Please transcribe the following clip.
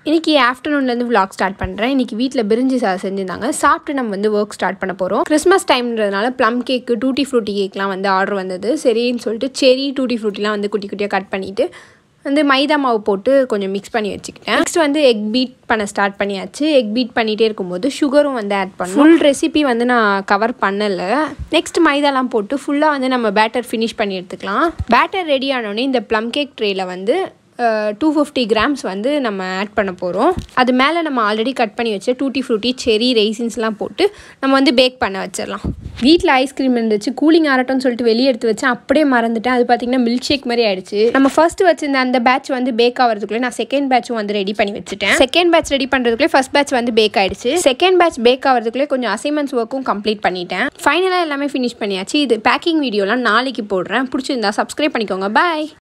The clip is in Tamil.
இன்றைக்கி ஆஃப்டர்நூன்லேருந்து vlog ஸ்டார்ட் பண்ணுறேன் இன்றைக்கி வீட்டில் பிரிஞ்சி சாதம் செஞ்சுருந்தாங்க சாப்பிட்டு நம்ம வந்து ஒர்க் ஸ்டார்ட் பண்ண போகிறோம் கிறிஸ்மஸ் டைம்ன்றதுனால ப்ளம் கேக்கு டூட்டி ஃப்ரூட்டி கேக்லாம் வந்து ஆர்டர் வந்தது சரின்னு சொல்லிட்டு செரி டூட்டி ஃப்ரூட்டிலாம் வந்து குட்டி குட்டியாக கட் பண்ணிவிட்டு வந்து மைதா மாவு போட்டு கொஞ்சம் மிக்ஸ் பண்ணி வச்சுக்கிட்டேன் நெக்ஸ்ட் வந்து எக் பீட் பண்ண ஸ்டார்ட் பண்ணியாச்சு எக் பீட் பண்ணிகிட்டே இருக்கும்போது சுகரும் வந்து ஆட் பண்ணணும் ஃபுல் ரெசிபி வந்து நான் கவர் பண்ணலை நெக்ஸ்ட் மைதாலாம் போட்டு ஃபுல்லாக வந்து நம்ம பேட்டர் ஃபினிஷ் பண்ணி எடுத்துக்கலாம் பேட்டர் ரெடி ஆனோடனே இந்த ப்ளம் கேக் ட்ரேயில் வந்து டூ ஃபிஃப்டி கிராம்ஸ் வந்து நம்ம ஆட் பண்ண போகிறோம் அது மேலே நம்ம ஆல்ரெடி கட் பண்ணி வச்ச டூட்டி ஃப்ரூட்டி செரி ரெய்சின்ஸ்லாம் போட்டு நம்ம வந்து பேக் பண்ண வச்சிடலாம் வீட்டில் ஐஸ்கிரீம் இருந்துச்சு கூலிங் ஆரட்டும்னு சொல்லிட்டு வெளியே எடுத்து வச்சேன் அப்படியே மறந்துட்டேன் அது பார்த்தீங்கன்னா மில்க் ஷேக் மாதிரி ஆயிடுச்சு நம்ம ஃபர்ஸ்ட் வச்சிருந்த அந்த பேட்ச் வந்து பேக் ஆகிறதுக்குள்ளே நான் செகண்ட் பேட்சும் வந்து ரெடி பண்ணி வச்சுட்டேன் செகண்ட் பேட்ச் ரெடி பண்ணுறதுக்குள்ளே ஃபர்ஸ்ட் பேட்ச் வந்து பேக் ஆயிடுச்சு செகண்ட் பேட்ச் பேக் ஆகிறதுக்குள்ளே கொஞ்சம் அசைன்மெண்ட்ஸ் ஒர்க்கும் கம்ப்ளீட் பண்ணிட்டேன் ஃபைனலாக எல்லாமே ஃபினிஷ் பண்ணியாச்சு இது பேக்கிங் வீடியோலாம் நாளைக்கு போடுறேன் பிடிச்சிருந்தா சப்ஸ்கிரைப் பண்ணிக்கோங்க பாய்